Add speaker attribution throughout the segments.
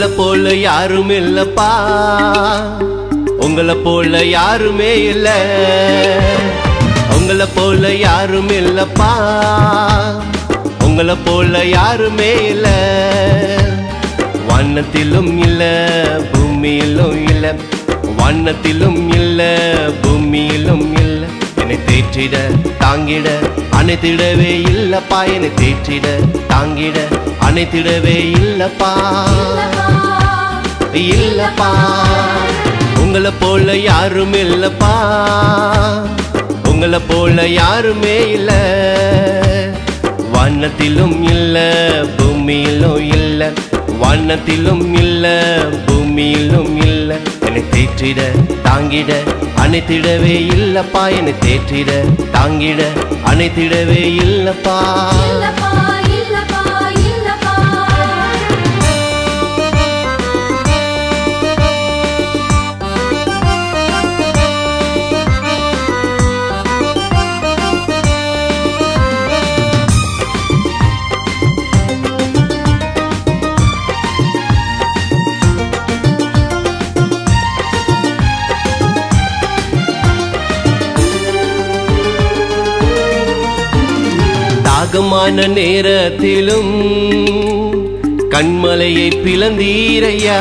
Speaker 1: உங்களை போல யாரும் இல்லப்பா உங்களை போல யாருமே இல்ல உங்களை போல யாரும் இல்லப்பா உங்களை போல யாருமே இல்ல வானத்திலும் இல்ல பூமியிலும் இல்ல வானத்திலும் இல்ல பூமியிலும் இல்ல என்னை தேற்றிட தாங்கிட அணைத்திடவே இல்லப்பா என்னை தேற்றிட தாங்கிட அணைத்திடவே இல்லப்பா இல்லப்பா உங்களை போல யாரும் இல்லப்பா உங்களை போல யாருமே இல்ல வானத்திலும் இல்ல பூமியிலும் இல்ல வானத்திலும் இல்ல பூமியிலும் இல்ல என்னை தேற்றிட தாங்கிட அணைத்திடவே இல்லப்பா என்னை தேற்றிட தாங்கிட அணைத்திடவே இல்லப்பா
Speaker 2: இல்லப்பா இல்லப்பா இல்லப்பா
Speaker 1: தாகமான நேரத்திலும் கண்மலையை பிளந்தீரையா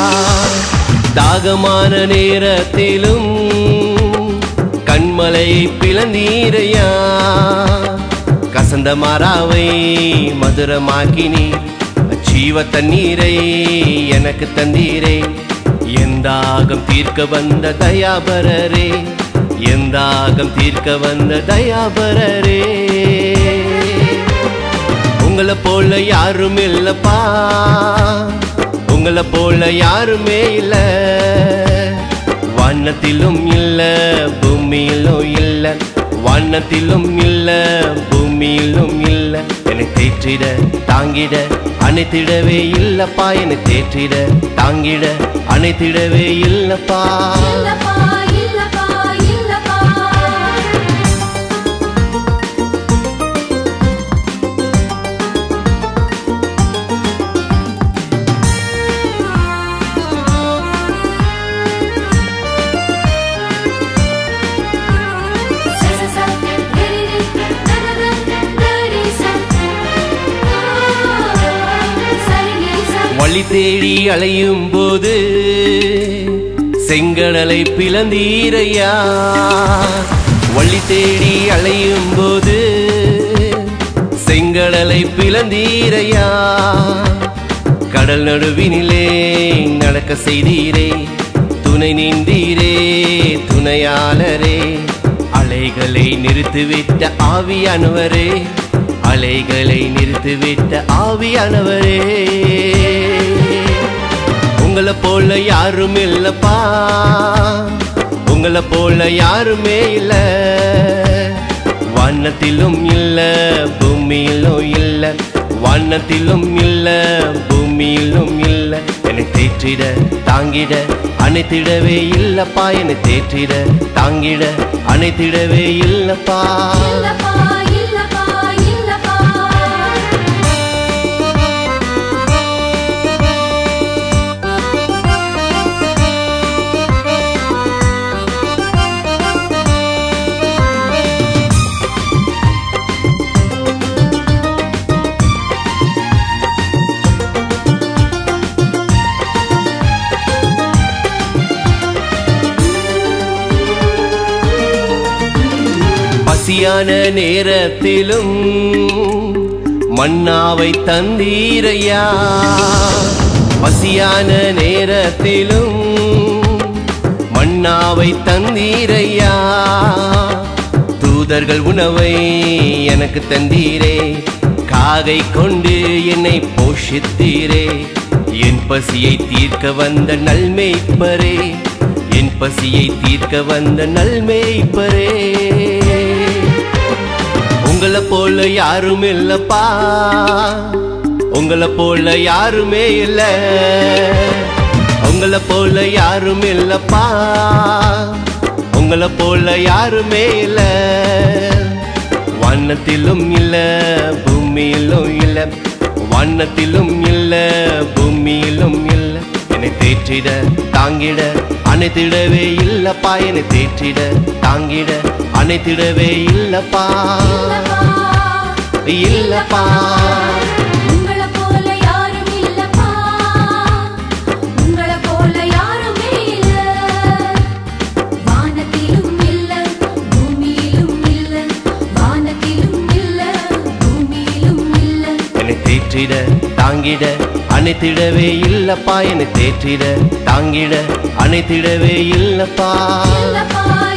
Speaker 1: தாகமான நேரத்திலும் கண்மலையை பிளந்தீரையா கசந்த மாறாவை மதுரமாக்கினீர் ஜீவ தண்ணீரை எனக்கு தந்தீரே எந்தாகம் தீர்க்க வந்த தயாபரரே எந்தாகம் தீர்க்க வந்த தயாபரரே உங்களை போல யாரும் இல்லப்பா உங்களை போல யாருமே இல்ல வானத்திலும் இல்ல பூமியிலும் இல்ல வானத்திலும் இல்ல பூமியிலும் இல்ல என்னை தேற்றிட தாங்கிட அணைத்திடவே இல்லப்பா என்னை தேற்றிட தாங்கிட அணைத்திடவே இல்லப்பா
Speaker 2: இல்லப்பா இல்லப்பா இல்லப்பா sa sa sa re re re na na na na re sa sa re sa
Speaker 1: வழி தேடி அலையும் போது செங்கடலை பிளந்தீரையா வழி தேடி அலையும் போது செங்கடலை பிளந்தீரையா கடல் நடுவினிலே நடக்க செய்தீரே துணை நின்றீரே துணையாளரே அலைகளை நிறுத்திவிட்ட ஆவியானவரே அலைகளை நிறுத்திவிட்ட ஆவியானவரே உங்களை போல யாரும் இல்லப்பா உங்களை போல யாருமே இல்ல வானத்திலும் இல்ல பூமியிலும் இல்ல வானத்திலும் இல்ல பூமியிலும் இல்ல என்னை தேற்றிட தாங்கிட அணைத்திடவே இல்லப்பா என்னை தேற்றிட தாங்கிட அணைத்திடவே இல்லப்பா
Speaker 2: இல்லப்பா இல்லப்பா இல்லப்பா
Speaker 1: பசியான நேரத்திலும் மன்னாவை தந்தீரையா பசியான நேரத்திலும் மன்னாவை தந்தீரையா தூதர்கள் உணவை எனக்கு தந்தீரே காகை கொண்டு என்னை போஷித்தீரே என் பசியை தீர்க்க வந்த நல்மேய்ப்பரே என் பசியை தீர்க்க வந்த நல்மேய்ப்பரே உங்களை போல யாரும் இல்லப்பா உங்களை போல யாருமே இல்ல உங்களை போல யாரும் இல்லப்பா உங்களை போல யாருமே இல்ல வானத்திலும் இல்ல பூமியிலும் இல்ல வானத்திலும் இல்ல பூமியிலும் இல்ல என்னை தேற்றிட தாங்கிட அணைத்திடவே இல்லப்பா என்னை தேற்றிட தாங்கிட அணைத்திடவே இல்லப்பா இல்லப்பா
Speaker 2: உங்கள போல யாரும் இல்லப்பா உங்கள போல யாருமே இல்ல வானத்திலும் இல்ல பூமியிலும் இல்ல வானத்திலும் இல்ல பூமியிலும் இல்ல
Speaker 1: என்னை தேற்றிட தாங்கிட அணைத்திடவே இல்லப்பா என்னை தேற்றிட தாங்கிட அணைத்திடவே இல்லப்பா
Speaker 2: இல்லப்பா